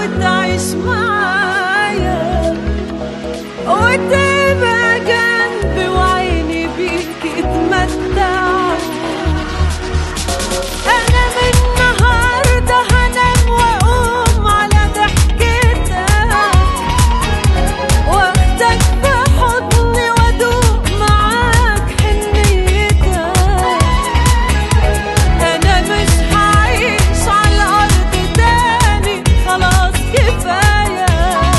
وتعيش معايا وتبقى جنبي وعيني بيك اتمتع انا من النهارده هنام واقوم على ضحكتك واخدك بحضني وادوق معاك حنيتك انا مش هعيش على الارض تاني خلاص كفايه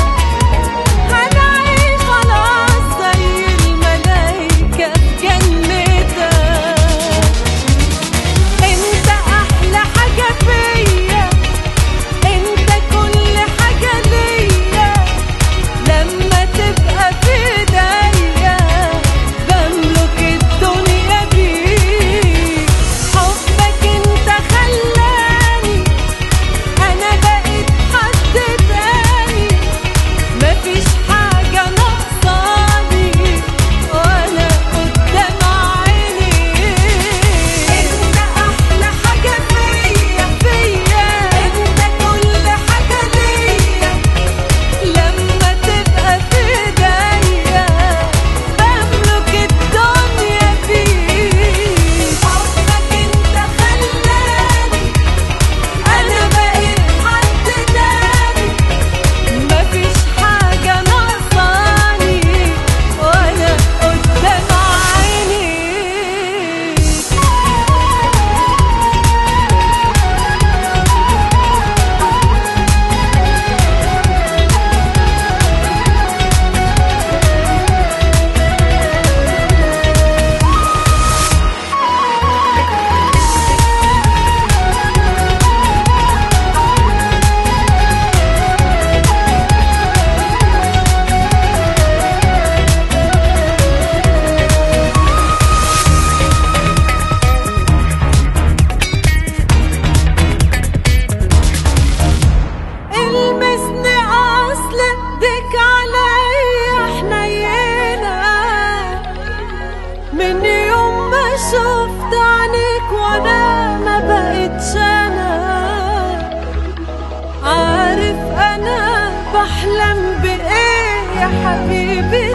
هنعيش خلاص زي الملايكه في جنتك انت احلى حاجه فيا انت كل حاجه ليا لما تبقى في ايديا بملك الدنيا بيك حبك انت خلاني انا بقيت حد تاني مفيش حاجه ناقصاني وانا قدام عيني انت احلى حاجه فيا فيا انت كل حاجه ليا لما تبقى في ايديا بملك الدنيا فيك حبك انت خلاني انا بقيت حد تاني مفيش حاجه ناقصاني وانا قدام عيني المسني اصل ايديك عليا حنينة من يوم ما شفت عينيك وانا ما بقتش انا عارف انا بحلم بايه يا حبيبي